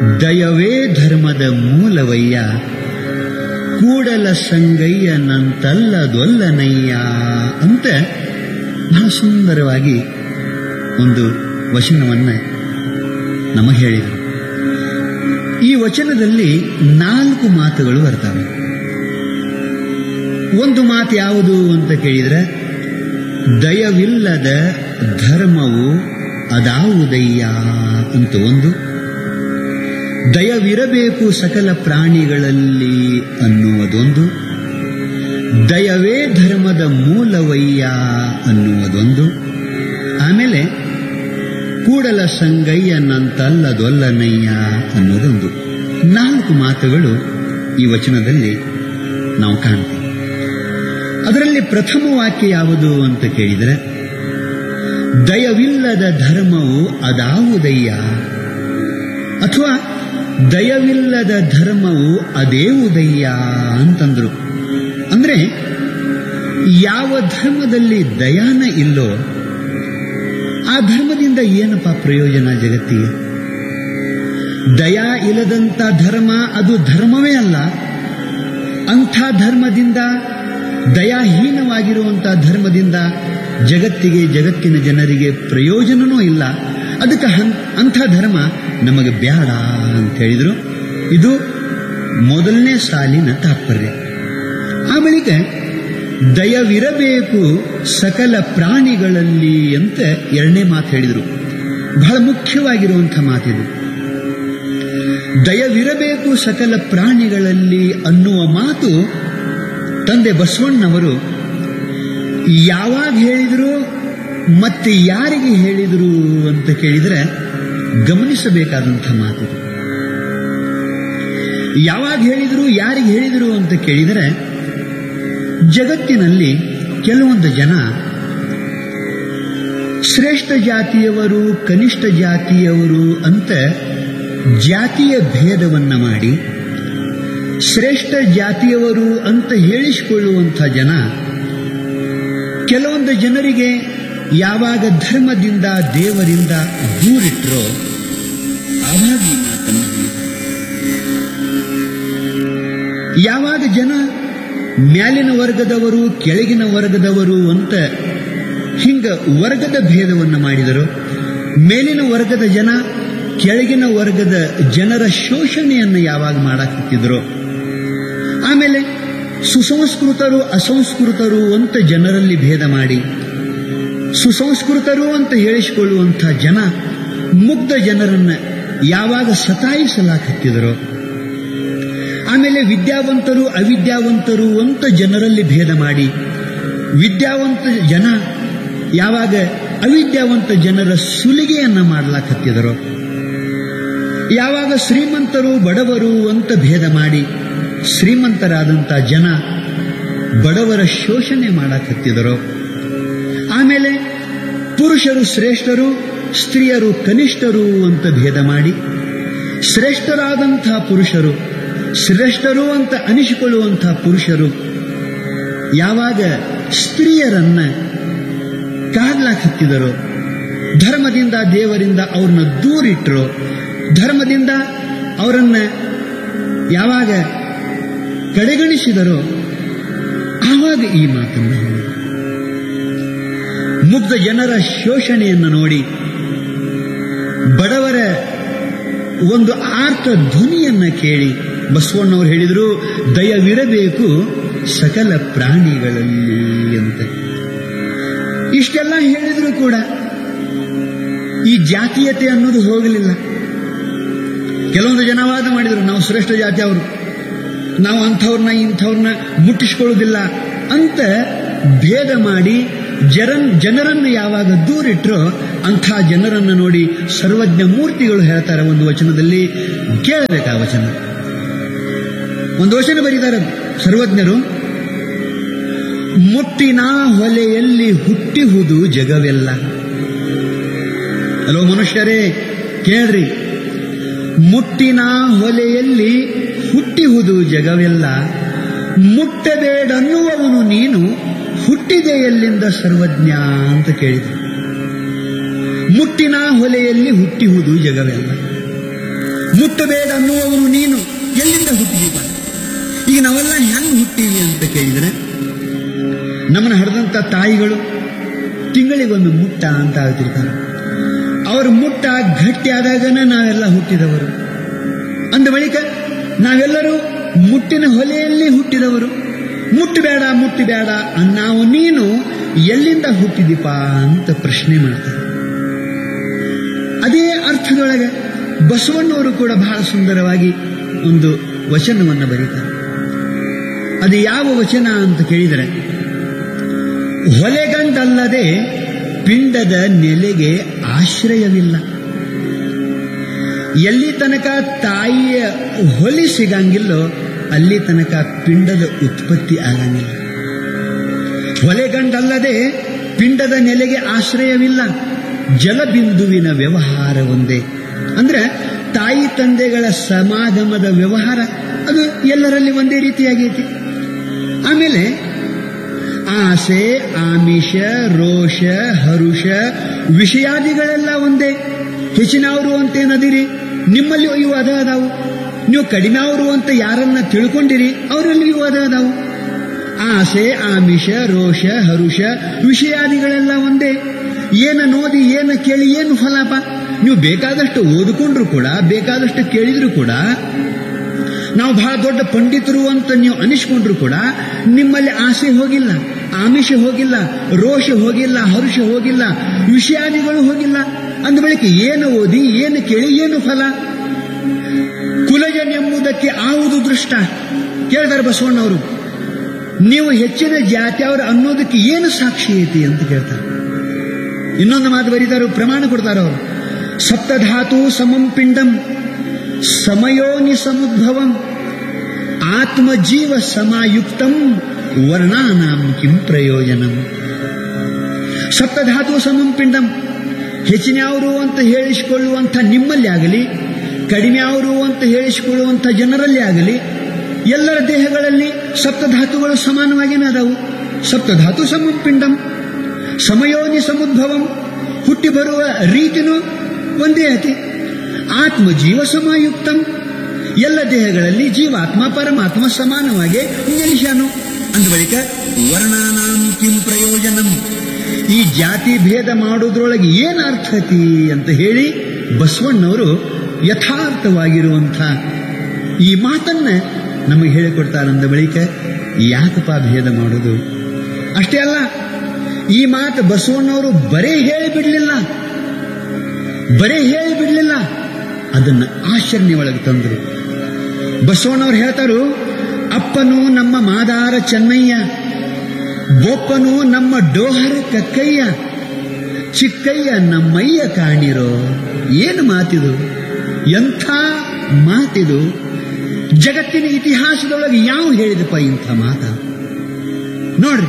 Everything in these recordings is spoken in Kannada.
ದಯವೇ ಧರ್ಮದ ಮೂಲವಯ್ಯ ಕೂಡಲ ಸಂಗಯ್ಯ ನಂತಲ್ಲದೊಲ್ಲನಯ್ಯ ಅಂತ ಬಹಳ ಸುಂದರವಾಗಿ ಒಂದು ವಚನವನ್ನ ನಮಗೆ ಹೇಳಿದರು ಈ ವಚನದಲ್ಲಿ ನಾಲ್ಕು ಮಾತುಗಳು ಬರ್ತವೆ ಒಂದು ಮಾತು ಯಾವುದು ಅಂತ ಕೇಳಿದ್ರೆ ದಯವಿಲ್ಲದ ಧರ್ಮವು ಅದಾವುದಯ್ಯ ಅಂತ ಒಂದು ದಯವಿರಬೇಕು ಸಕಲ ಪ್ರಾಣಿಗಳಲ್ಲಿ ಅನ್ನುವುದೊಂದು ದಯವೇ ಧರ್ಮದ ಮೂಲವಯ್ಯ ಅನ್ನುವುದೊಂದು ಆಮೇಲೆ ಕೂಡಲ ಸಂಗಯ್ಯನಂತಲ್ಲದೊಲ್ಲನಯ್ಯ ಅನ್ನೋದೊಂದು ನಾಲ್ಕು ಮಾತುಗಳು ಈ ವಚನದಲ್ಲಿ ನಾವು ಕಾಣ್ತೀವಿ ಅದರಲ್ಲಿ ಪ್ರಥಮ ವಾಕ್ಯ ಯಾವುದು ಅಂತ ಕೇಳಿದರೆ ದಯವಿಲ್ಲದ ಧರ್ಮವು ಅದಾವುದಯ್ಯ ಅಥವಾ ದಯವಿಲ್ಲದ ಧರ್ಮವು ಅದೇವುದಯ್ಯ ಅಂತಂದ್ರು ಅಂದ್ರೆ ಯಾವ ಧರ್ಮದಲ್ಲಿ ದಯಾನ ಇಲ್ಲೋ ಆ ಧರ್ಮದಿಂದ ಏನಪ್ಪ ಪ್ರಯೋಜನ ಜಗತ್ತಿಗೆ ದಯಾ ಇಲ್ಲದಂತ ಧರ್ಮ ಅದು ಧರ್ಮವೇ ಅಲ್ಲ ಅಂಥ ಧರ್ಮದಿಂದ ದಯಾಹೀನವಾಗಿರುವಂತಹ ಧರ್ಮದಿಂದ ಜಗತ್ತಿಗೆ ಜಗತ್ತಿನ ಜನರಿಗೆ ಪ್ರಯೋಜನವೂ ಇಲ್ಲ ಅದಕ್ಕೆ ಅಂಥ ಧರ್ಮ ನಮಗೆ ಬೇಡ ಅಂತ ಹೇಳಿದ್ರು ಇದು ಮೊದಲನೇ ಸಾಲಿನ ತಾತ್ಪರ್ಯ ಆ ಬಳಿಕ ದಯವಿರಬೇಕು ಸಕಲ ಪ್ರಾಣಿಗಳಲ್ಲಿ ಅಂತ ಎರಡನೇ ಮಾತು ಹೇಳಿದರು ಬಹಳ ಮುಖ್ಯವಾಗಿರುವಂಥ ಮಾತಿದು ದಯವಿರಬೇಕು ಸಕಲ ಪ್ರಾಣಿಗಳಲ್ಲಿ ಅನ್ನುವ ಮಾತು ತಂದೆ ಬಸವಣ್ಣವರು ಯಾವಾಗ ಹೇಳಿದರು ಮತ್ತೆ ಯಾರಿಗೆ ಹೇಳಿದರು ಅಂತ ಕೇಳಿದರೆ ಗಮನಿಸಬೇಕಾದಂಥ ಮಾತಿದು ಯಾವಾಗ ಹೇಳಿದರು ಯಾರಿಗೆ ಹೇಳಿದರು ಅಂತ ಕೇಳಿದರೆ ಜಗತ್ತಿನಲ್ಲಿ ಕೆಲವೊಂದು ಜನ ಶ್ರೇಷ್ಠ ಜಾತಿಯವರು ಕನಿಷ್ಠ ಜಾತಿಯವರು ಅಂತ ಜಾತಿಯ ಭೇದವನ್ನ ಮಾಡಿ ಶ್ರೇಷ್ಠ ಜಾತಿಯವರು ಅಂತ ಹೇಳಿಸಿಕೊಳ್ಳುವಂಥ ಜನ ಕೆಲವೊಂದು ಜನರಿಗೆ ಯಾವಾಗ ಧರ್ಮದಿಂದ ದೇವರಿಂದ ದೂರಿಟ್ರೋ ಆವಾಗ ಈ ಮಾತನ್ನು ಯಾವಾಗ ಜನ ಮ್ಯಾಲಿನ ವರ್ಗದವರು ಕೆಳಗಿನ ವರ್ಗದವರು ಅಂತ ಹಿಂಗ ವರ್ಗದ ಭೇದವನ್ನು ಮಾಡಿದರು ಮೇಲಿನ ವರ್ಗದ ಜನ ಕೆಳಗಿನ ವರ್ಗದ ಜನರ ಶೋಷಣೆಯನ್ನು ಯಾವಾಗ ಮಾಡಾಕತ್ತಿದ್ರು ಆಮೇಲೆ ಸುಸಂಸ್ಕೃತರು ಅಸಂಸ್ಕೃತರು ಅಂತ ಜನರಲ್ಲಿ ಭೇದ ಮಾಡಿ ಸುಸಂಸ್ಕೃತರು ಅಂತ ಹೇಳಿಸಿಕೊಳ್ಳುವಂಥ ಜನ ಮುಗ್ಧ ಜನರನ್ನ ಯಾವಾಗ ಸತಾಯಿಸಲಾಕತ್ತಿದರೋ ಆಮೇಲೆ ವಿದ್ಯಾವಂತರು ಅವಿದ್ಯಾವಂತರು ಅಂತ ಜನರಲ್ಲಿ ಭೇದ ಮಾಡಿ ವಿದ್ಯಾವಂತ ಜನ ಯಾವಾಗ ಅವಿದ್ಯಾವಂತ ಜನರ ಸುಲಿಗೆಯನ್ನ ಮಾಡ್ಲಾಕತ್ತಿದರೋ ಯಾವಾಗ ಶ್ರೀಮಂತರು ಬಡವರು ಅಂತ ಭೇದ ಮಾಡಿ ಶ್ರೀಮಂತರಾದಂಥ ಜನ ಬಡವರ ಶೋಷಣೆ ಮಾಡಕತ್ತಿದರೋ ಆಮೇಲೆ ಪುರುಷರು ಶ್ರೇಷ್ಠರು ಸ್ತ್ರೀಯರು ಕನಿಷ್ಠರು ಅಂತ ಭೇದ ಮಾಡಿ ಶ್ರೇಷ್ಠರಾದಂಥ ಪುರುಷರು ಶ್ರೇಷ್ಠರು ಅಂತ ಅನಿಸಿಕೊಳ್ಳುವಂಥ ಪುರುಷರು ಯಾವಾಗ ಸ್ತ್ರೀಯರನ್ನ ಕಾಡ್ಲಾಕತ್ತಿದರೋ ಧರ್ಮದಿಂದ ದೇವರಿಂದ ಅವ್ರನ್ನ ದೂರಿಟ್ರೋ ಧರ್ಮದಿಂದ ಅವರನ್ನ ಯಾವಾಗ ಕಡೆಗಣಿಸಿದರೋ ಆವಾಗ ಈ ಮಾತನ್ನು ಹೇಳಿದರು ಮುಗ್ಧ ಜನರ ಶೋಷಣೆಯನ್ನು ನೋಡಿ ಬಡವರ ಒಂದು ಆರ್ತ ಧ್ವನಿಯನ್ನ ಕೇಳಿ ಬಸವಣ್ಣವರು ಹೇಳಿದರು ದಯವಿರಬೇಕು ಸಕಲ ಪ್ರಾಣಿಗಳಲ್ಲಿ ಅಂತ ಇಷ್ಟೆಲ್ಲ ಹೇಳಿದ್ರು ಕೂಡ ಈ ಜಾತೀಯತೆ ಅನ್ನೋದು ಹೋಗಲಿಲ್ಲ ಕೆಲವೊಂದು ಜನ ವಾದ ಮಾಡಿದರು ನಾವು ಶ್ರೇಷ್ಠ ಜಾತಿ ಅವರು ನಾವು ಅಂಥವ್ರನ್ನ ಇಂಥವ್ರನ್ನ ಮುಟ್ಟಿಸ್ಕೊಳ್ಳೋದಿಲ್ಲ ಅಂತ ಭೇದ ಮಾಡಿ ಜರನ್ ಜನರನ್ನು ಯಾವಾಗ ದೂರಿಟ್ರೋ ಅಂಥ ಜನರನ್ನು ನೋಡಿ ಸರ್ವಜ್ಞ ಮೂರ್ತಿಗಳು ಹೇಳ್ತಾರೆ ಒಂದು ವಚನದಲ್ಲಿ ಕೇಳಬೇಕು ಆ ವಚನ ಒಂದು ವಚನ ಬರೀತಾರೆ ಸರ್ವಜ್ಞರು ಮುಟ್ಟಿನ ಹೊಲೆಯಲ್ಲಿ ಹುಟ್ಟಿಹುದು ಜಗವೆಲ್ಲ ಹಲೋ ಮನುಷ್ಯರೇ ಕೇಳ್ರಿ ಮುಟ್ಟಿನ ಹೊಲೆಯಲ್ಲಿ ಹುಟ್ಟಿಹುದು ಜಗವೆಲ್ಲ ಮುಟ್ಟಬೇಡನ್ನುವವನು ನೀನು ಹುಟ್ಟಿದೆ ಎಲ್ಲಿಂದ ಸರ್ವಜ್ಞ ಅಂತ ಕೇಳಿದ ಮುಟ್ಟಿನ ಹೊಲೆಯಲ್ಲಿ ಹುಟ್ಟಿಹುದು ಜಗವೆಲ್ಲ ಮುಟ್ಟಬೇಡ ಅನ್ನುವವನು ನೀನು ಎಲ್ಲಿಂದ ಹುಟ್ಟಿದೀಪ ಈಗ ನಾವೆಲ್ಲ ಹೆಂಗ್ ಹುಟ್ಟೀವಿ ಅಂತ ಕೇಳಿದ್ರೆ ನಮ್ಮನ್ನ ಹರಿದಂತ ತಾಯಿಗಳು ತಿಂಗಳಿಗೊಮ್ಮೆ ಮುಟ್ಟ ಅಂತ ಹೇಳ್ತಿರ್ತಾರೆ ಅವರು ಮುಟ್ಟ ಗಟ್ಟಿ ಆದಾಗನ ನಾವೆಲ್ಲ ಹುಟ್ಟಿದವರು ಅಂದ ಬಳಿಕ ನಾವೆಲ್ಲರೂ ಮುಟ್ಟಿನ ಹೊಲೆಯಲ್ಲಿ ಹುಟ್ಟಿದವರು ಮುಟ್ಟಬೇಡ ಮುಟ್ಟಬೇಡ ನಾವು ನೀನು ಎಲ್ಲಿಂದ ಹುಟ್ಟಿದೀಪ ಅಂತ ಪ್ರಶ್ನೆ ಮಾಡ್ತಾರೆ ಅದೇ ಅರ್ಥದೊಳಗೆ ಬಸವಣ್ಣವರು ಕೂಡ ಬಹಳ ಸುಂದರವಾಗಿ ಒಂದು ವಚನವನ್ನು ಬರೀತಾರೆ ಅದು ಯಾವ ವಚನ ಅಂತ ಕೇಳಿದರೆ ಹೊಲೆಗಂಡಲ್ಲದೆ ಪಿಂಡದ ನೆಲೆಗೆ ಆಶ್ರಯವಿಲ್ಲ ಎಲ್ಲಿ ತನಕ ತಾಯಿಯ ಹೊಲಿ ಸಿಗಂಗಿಲ್ಲೋ ಅಲ್ಲಿ ತನಕ ಪಿಂಡದ ಉತ್ಪತ್ತಿ ಆಗಂಗಿಲ್ಲ ಹೊಲೆಗಂಡಲ್ಲದೆ ಪಿಂಡದ ನೆಲೆಗೆ ಆಶ್ರಯವಿಲ್ಲ ಜಲಬಿಂದುವಿನ ವ್ಯವಹಾರ ಒಂದೇ ಅಂದ್ರೆ ತಾಯಿ ತಂದೆಗಳ ಸಮಾಗಮದ ವ್ಯವಹಾರ ಅದು ಎಲ್ಲರಲ್ಲಿ ಒಂದೇ ರೀತಿಯಾಗೈತಿ ಆಮೇಲೆ ಆಸೆ ಆಮಿಷ ರೋಷ ಹರುಷ ವಿಷಯಾದಿಗಳೆಲ್ಲ ಒಂದೇ ಹೆಚ್ಚಿನವರು ಅಂತೇನದಿರಿ ನಿಮ್ಮಲ್ಲಿ ಇವು ಅದ ಅದಾವು ನೀವು ಕಡಿಮೆ ಅವರು ಅಂತ ಯಾರನ್ನ ತಿಳ್ಕೊಂಡಿರಿ ಅವರಲ್ಲಿ ಇವು ಅದ ಅದಾವು ಆಸೆ ಆಮಿಷ ರೋಷ ಹರುಷ ವಿಷಯಾದಿಗಳೆಲ್ಲ ಒಂದೇ ಏನ ನೋಡಿ ಏನ ಕೇಳಿ ಏನು ಫಲಾಪ ನೀವು ಬೇಕಾದಷ್ಟು ಓದಿಕೊಂಡ್ರು ಕೂಡ ಬೇಕಾದಷ್ಟು ಕೇಳಿದ್ರು ಕೂಡ ನಾವು ಬಹಳ ದೊಡ್ಡ ಪಂಡಿತರು ಅಂತ ನೀವು ಅನಿಸ್ಕೊಂಡ್ರು ಕೂಡ ನಿಮ್ಮಲ್ಲಿ ಆಸೆ ಹೋಗಿಲ್ಲ ಆಮಿಷ ಹೋಗಿಲ್ಲ ರೋಷ ಹೋಗಿಲ್ಲ ಹರುಷ ಹೋಗಿಲ್ಲ ವಿಷಯಾದಿಗಳು ಹೋಗಿಲ್ಲ ಅಂದ ಬಳಿಕ ಏನು ಓದಿ ಏನು ಕೇಳಿ ಏನು ಫಲ ಕುಲಜನೆಂಬುದಕ್ಕೆ ಆವುದು ದೃಷ್ಟ ಕೇಳ್ತಾರೆ ಬಸವಣ್ಣವರು ನೀವು ಹೆಚ್ಚಿನ ಜಾತಿಯವರು ಅನ್ನೋದಕ್ಕೆ ಏನು ಸಾಕ್ಷಿ ಐತಿ ಅಂತ ಕೇಳ್ತಾರೆ ಇನ್ನೊಂದು ಮಾತು ಬರೀತಾರು ಪ್ರಮಾಣ ಕೊಡ್ತಾರ ಅವರು ಸಪ್ತಧಾತು ಸಮಂ ಪಿಂಡಂ ಸಮಯೋನಿ ಸಮುದ್ಭವಂ ಆತ್ಮಜೀವ ಸಮಾಯುಕ್ತಂ ವರ್ಣಾನಾಂ ಕಿಂ ಪ್ರಯೋಜನಂ ಸಪ್ತಧಾತು ಸಮಂ ಪಿಂಡಂ ಹೆಚ್ಚಿನವರು ಅಂತ ಹೇಳಿಸಿಕೊಳ್ಳುವಂಥ ನಿಮ್ಮಲ್ಲಿ ಆಗಲಿ ಕಡಿಮೆ ಅವರು ಅಂತ ಹೇಳಿಸಿಕೊಳ್ಳುವಂಥ ಜನರಲ್ಲಿ ಆಗಲಿ ಎಲ್ಲರ ದೇಹಗಳಲ್ಲಿ ಸಪ್ತಧಾತುಗಳು ಸಮಾನವಾಗಿನೇ ಅದಾವು ಸಪ್ತಧಾತು ಸಮಂ ಪಿಂಡಂ ಸಮಯೋನಿ ಸಮುದ್ಭವಂ ಹುಟ್ಟಿ ಬರುವ ರೀತಿನೂ ಒಂದೇ ಐತಿ ಆತ್ಮ ಜೀವ ಸಮಾಯುಕ್ತಂ ಎಲ್ಲ ದೇಹಗಳಲ್ಲಿ ಜೀವಾತ್ಮ ಪರಮಾತ್ಮ ಸಮಾನವಾಗಿ ನಿಲ್ಲಿಸಾನು ಅಂದ ಬಳಿಕ ವರ್ಣಾನಾಂ ಕಿಂ ಪ್ರಯೋಜನಂ ಈ ಜಾತಿ ಭೇದ ಮಾಡೋದ್ರೊಳಗೆ ಏನು ಅರ್ಥತಿ ಅಂತ ಹೇಳಿ ಬಸವಣ್ಣವರು ಯಥಾರ್ಥವಾಗಿರುವಂಥ ಈ ಮಾತನ್ನ ನಮಗೆ ಹೇಳಿಕೊಡ್ತಾರಂದ ಬಳಿಕ ಯಾಕಪ್ಪ ಭೇದ ಮಾಡೋದು ಅಷ್ಟೇ ಅಲ್ಲ ಈ ಮಾತು ಬಸವಣ್ಣವರು ಬರೇ ಹೇಳಿಬಿಡ್ಲಿಲ್ಲ ಬರೇ ಹೇಳಿಬಿಡ್ಲಿಲ್ಲ ಅದನ್ನ ಆಚರಣೆ ಒಳಗೆ ತಂದರು ಬಸವಣ್ಣವ್ರು ಹೇಳ್ತಾರು ಅಪ್ಪನು ನಮ್ಮ ಮಾದಾರ ಚೆನ್ನಯ್ಯ ಬೊಪ್ಪನು ನಮ್ಮ ಡೋಹರ ಕಕ್ಕಯ್ಯ ಚಿಕ್ಕಯ್ಯ ನಮ್ಮಯ್ಯ ಕಾಣಿರೋ ಏನು ಮಾತಿದು ಎಂಥ ಮಾತಿದು ಜಗತ್ತಿನ ಇತಿಹಾಸದೊಳಗೆ ಯಾವ ಹೇಳಿದಪ್ಪ ಇಂಥ ಮಾತ ನೋಡ್ರಿ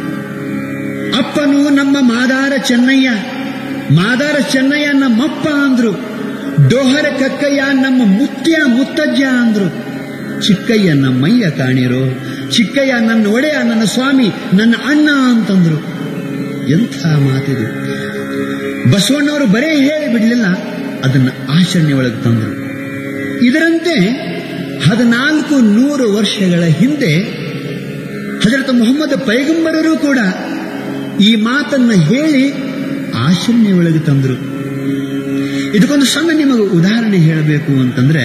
ಅಪ್ಪನು ನಮ್ಮ ಮಾದಾರ ಚೆನ್ನಯ್ಯ ಮಾದಾರ ಚೆನ್ನಯ್ಯ ನಮ್ಮಪ್ಪ ಅಂದ್ರು ಡೋಹರ ಕಕ್ಕಯ್ಯ ನಮ್ಮ ಮುತ್ಯ ಮುತ್ತಜ್ಜ ಅಂದ್ರು ಚಿಕ್ಕಯ್ಯ ನಮ್ಮಯ್ಯ ಕಾಣಿರೋ ಚಿಕ್ಕಯ್ಯ ನನ್ನ ಒಡೆಯ ನನ್ನ ಸ್ವಾಮಿ ನನ್ನ ಅಣ್ಣ ಅಂತಂದ್ರು ಎಂಥ ಮಾತಿದು ಬಸವಣ್ಣವರು ಬರೇ ಹೇಳಿ ಬಿಡಲಿಲ್ಲ ಅದನ್ನು ಆಚರಣೆ ಒಳಗೆ ತಂದರು ಇದರಂತೆ ಹದಿನಾಲ್ಕು ನೂರು ವರ್ಷಗಳ ಹಿಂದೆ ಹಜರತ್ ಮೊಹಮ್ಮದ್ ಪೈಗಂಬರರು ಕೂಡ ಈ ಮಾತನ್ನ ಹೇಳಿ ಆಚರಣೆ ಒಳಗೆ ತಂದರು ಇದಕ್ಕೊಂದು ಸಣ್ಣ ನಿಮಗೆ ಉದಾಹರಣೆ ಹೇಳಬೇಕು ಅಂತಂದ್ರೆ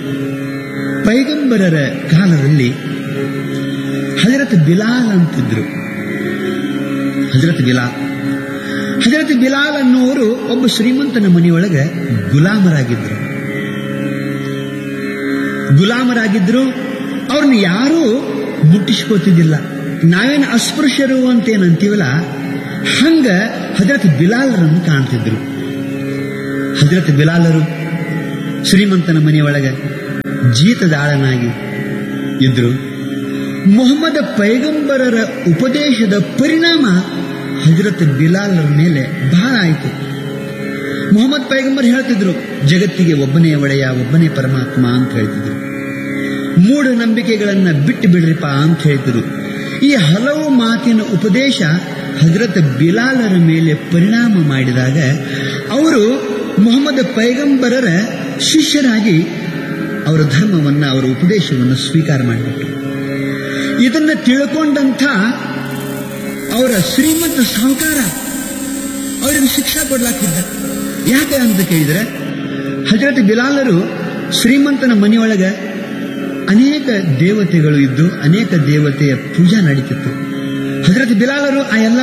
ಪೈಗಂಬರರ ಕಾಲದಲ್ಲಿ ಹಜರತ್ ಬಿಲಾಲ್ ಅಂತಿದ್ರು ಹಜರತ್ ಬಿಲಾಲ್ ಹಜರತ್ ಬಿಲಾಲ್ ಅನ್ನುವರು ಒಬ್ಬ ಶ್ರೀಮಂತನ ಮನೆಯೊಳಗೆ ಗುಲಾಮರಾಗಿದ್ರು ಗುಲಾಮರಾಗಿದ್ರು ಅವ್ರನ್ನ ಯಾರೂ ಮುಟ್ಟಿಸ್ಕೋತಿದ್ದಿಲ್ಲ ನಾವೇನು ಅಸ್ಪೃಶ್ಯರು ಅಂತ ಏನಂತೀವಲ್ಲ ಹಂಗ ಹಜರತ್ ಬಿಲಾಲರನ್ನು ಕಾಣ್ತಿದ್ರು ಹಜರತ್ ಬಿಲಾಲರು ಶ್ರೀಮಂತನ ಮನೆಯೊಳಗೆ ಜೀತದಾಳನಾಗಿ ಇದ್ರು ಮೊಹಮ್ಮದ ಪೈಗಂಬರರ ಉಪದೇಶದ ಪರಿಣಾಮ ಹಜರತ್ ಬಿಲಾಲರ ಮೇಲೆ ಬಹಳ ಆಯಿತು ಮೊಹಮ್ಮದ್ ಪೈಗಂಬರ್ ಹೇಳ್ತಿದ್ರು ಜಗತ್ತಿಗೆ ಒಬ್ಬನೇ ಒಡೆಯ ಒಬ್ಬನೇ ಪರಮಾತ್ಮ ಅಂತ ಹೇಳ್ತಿದ್ರು ಮೂಢನಂಬಿಕೆಗಳನ್ನ ಬಿಟ್ಟು ಬಿಡ್ರಿಪ್ಪ ಅಂತ ಹೇಳ್ತಿದ್ರು ಈ ಹಲವು ಮಾತಿನ ಉಪದೇಶ ಹಜರತ್ ಬಿಲಾಲರ ಮೇಲೆ ಪರಿಣಾಮ ಮಾಡಿದಾಗ ಅವರು ಮೊಹಮ್ಮದ್ ಪೈಗಂಬರರ ಶಿಷ್ಯರಾಗಿ ಅವರ ಧರ್ಮವನ್ನ ಅವರ ಉಪದೇಶವನ್ನು ಸ್ವೀಕಾರ ಮಾಡಿಬಿಟ್ರು ಇದನ್ನ ತಿಳ್ಕೊಂಡಂಥ ಅವರ ಶ್ರೀಮಂತ ಸಾಹುಕಾರ ಅವರಿಗೆ ಶಿಕ್ಷಾ ಕೊಡ್ಲಾಕಿದ್ದ ಯಾಕೆ ಅಂತ ಕೇಳಿದ್ರೆ ಹಜರತ್ ಬಿಲಾಲರು ಶ್ರೀಮಂತನ ಮನೆಯೊಳಗೆ ಅನೇಕ ದೇವತೆಗಳು ಇದ್ದು ಅನೇಕ ದೇವತೆಯ ಪೂಜಾ ನಡೀತಿತ್ತು ಹಜರತ್ ಬಿಲಾಲರು ಆ ಎಲ್ಲ